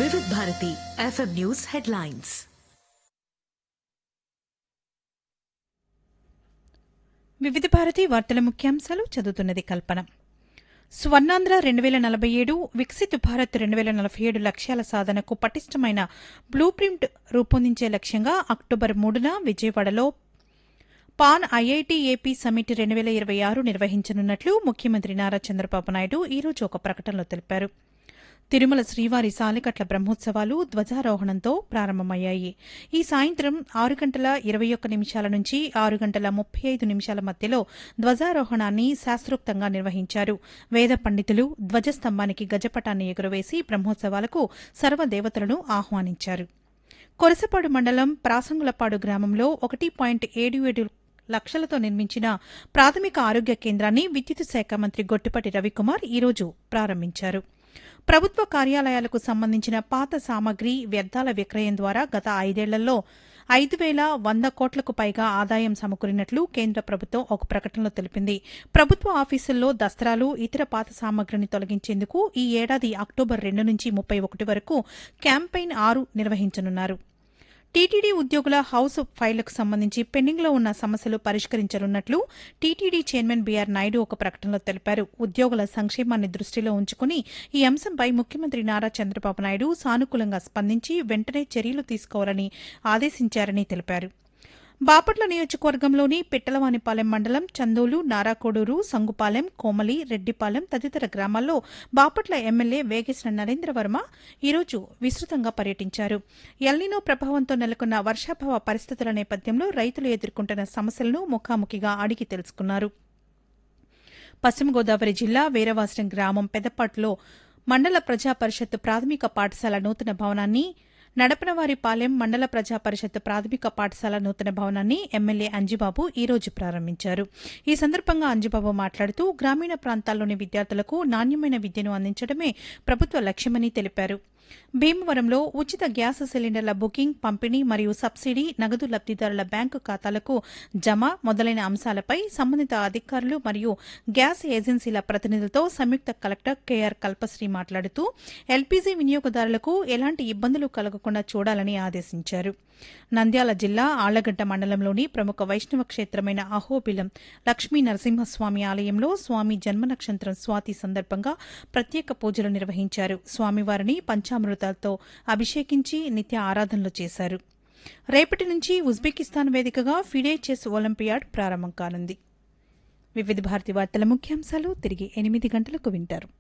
వివిధ Bharati FM news headlines వివిధ భారతి వార్తల ముఖ్యాంశాలు చదువుతున్నది కల్పన స్వర్ణాంధ్ర రెండు వేల నలభై ఏడు వికసిత్ భారత్ రెండు వేల నలభై ఏడు లక్ష్యాల సాధనకు పటిష్టమైన బ్లూ ప్రింట్ రూపొందించే లక్ష్యంగా అక్టోబర్ మూడున విజయవాడలో పాన్ ఐఐటి ఏపీ సమిట్ రెండు వేల ఇరవై ఆరు నిర్వహించనున్నట్లు ముఖ్యమంత్రి నారా చంద్రబాబు నాయుడు ఈరోజు ఒక ప్రకటనలో తెలిపారు తిరుమల శ్రీవారి సాలికట్ల బ్రహ్మోత్సవాలు ధ్వజారోహణంతో ప్రారంభమయ్యాయి ఈ సాయంత్రం ఆరు గంటల ఇరవై ఒక్క నిమిషాల నుంచి ఆరు గంటల ముప్పై ఐదు నిమిషాల మధ్యలో ధ్వజారోహణాన్ని శాస్త్రోక్తంగా నిర్వహించారు వేద పండితులు ధ్వజస్తంభానికి గజపటాన్ని ఎగురవేసి బ్రహ్మోత్సవాలకు సర్వదేవతలను ఆహ్వానించారు కొరసపాడు మండలం ప్రాసంగులపాడు గ్రామంలో ఒకటి పాయింట్ ఏడు ఏడు లక్షలతో నిర్మించిన ప్రాథమిక ఆరోగ్య కేంద్రాన్ని విద్యుత్ శాఖ మంత్రి గొట్టిపాటి రవికుమార్ ఈరోజు ప్రారంభించారు ప్రభుత్వ కార్యాలయాలకు సంబంధించిన పాత సామగ్రి వ్యర్థాల విక్రయం ద్వారా గత ఐదేళ్లలో ఐదు వేల వంద కోట్లకు పైగా ఆదాయం సమకూరినట్లు కేంద్ర ప్రభుత్వం ఒక ప్రకటనలో తెలిపింది ప్రభుత్వ ఆఫీసుల్లో దస్త్రాలు ఇతర పాత సామగ్రిని తొలగించేందుకు ఈ ఏడాది అక్టోబర్ రెండు నుంచి ముప్పై ఒకటి వరకు క్యాంపెయిన్ ఆరు నిర్వహించనున్నారు టీటీడీ ఉద్యోగుల హౌస్ ఫైళ్లకు సంబంధించి పెండింగ్లో ఉన్న సమస్యలు పరిష్కరించనున్నట్లు టీటీడీ చైర్మన్ బీఆర్ నాయుడు ఒక ప్రకటనలో తెలిపారు ఉద్యోగుల సంక్షేమాన్ని దృష్టిలో ఉంచుకుని ఈ అంశంపై ముఖ్యమంత్రి నారా చంద్రబాబు నాయుడు సానుకూలంగా స్పందించి వెంటనే చర్యలు తీసుకోవాలని ఆదేశించారని తెలిపారు బాపట్ల నియోజకవర్గంలోని పిట్టలవానిపాలెం మండలం చందోలు నారాకోడూరు సంగుపాలెం కోమలి రెడ్డిపాలెం తదితర గ్రామాల్లో బాపట్ల ఎమ్మెల్యే వేగేశ్వర నరేంద్రవర్మ ఈరోజు విస్తృతంగా పర్యటించారు ఎల్నినో ప్రభావంతో నెలకొన్న వర్షాభావ పరిస్థితుల నేపథ్యంలో రైతులు ఎదుర్కొంటున్న సమస్యలను ముఖాముఖిగా అడిగి తెలుసుకున్నారు పశ్చిమ గోదావరి జిల్లా వీరవాసరం గ్రామం పెదపాటులో మండల ప్రజా పరిషత్ ప్రాథమిక పాఠశాల నూతన భవనాన్ని నడపనవారిపాలెం మండల ప్రజా పరిషత్ ప్రాథమిక పాఠశాల నూతన భవనాన్ని ఎమ్మెల్యే అంజిబాబు ఈ రోజు ప్రారంభించారు ఈ సందర్భంగా అంజిబాబు మాట్లాడుతూ గ్రామీణ ప్రాంతాల్లోని విద్యార్థులకు నాణ్యమైన విద్యను అందించడమే ప్రభుత్వ లక్ష్యమని తెలిపారు భీమవరంలో ఉచిత గ్యాస్ సిలిండర్ల బుకింగ్ పంపిణీ మరియు సబ్సిడీ నగదు లబ్దిదారుల బ్యాంకు ఖాతాలకు జమ మొదలైన అంశాలపై సంబంధిత అధికారులు మరియు గ్యాస్ ఏజెన్సీల ప్రతినిధులతో సంయుక్త కలెక్టర్ కెఆర్ కల్పశ్రీ మాట్లాడుతూ ఎల్పీజీ వినియోగదారులకు ఎలాంటి ఇబ్బందులు కలగకుండా చూడాలని ఆదేశించారు నంద్యాల జిల్లా ఆళ్లగడ్డ మండలంలోని ప్రముఖ వైష్ణవ క్షేత్రమైన అహోబిలం లక్ష్మీ నరసింహస్వామి ఆలయంలో స్వామి జన్మ నక్షత్రం స్వాతి సందర్భంగా ప్రత్యేక పూజలు నిర్వహించారు స్వామివారిని పంచామృతాలతో అభిషేకించి నిత్య ఆరాధనలు చేశారు రేపటి నుంచి ఉజ్బెకిస్తాన్ వేదికగా ఫిడే చెస్ ఒలింపియాడ్ ప్రారంభం కానుంది వివిధ భారతి వార్తల ముఖ్యాంశాలు తిరిగి ఎనిమిది గంటలకు వింటారు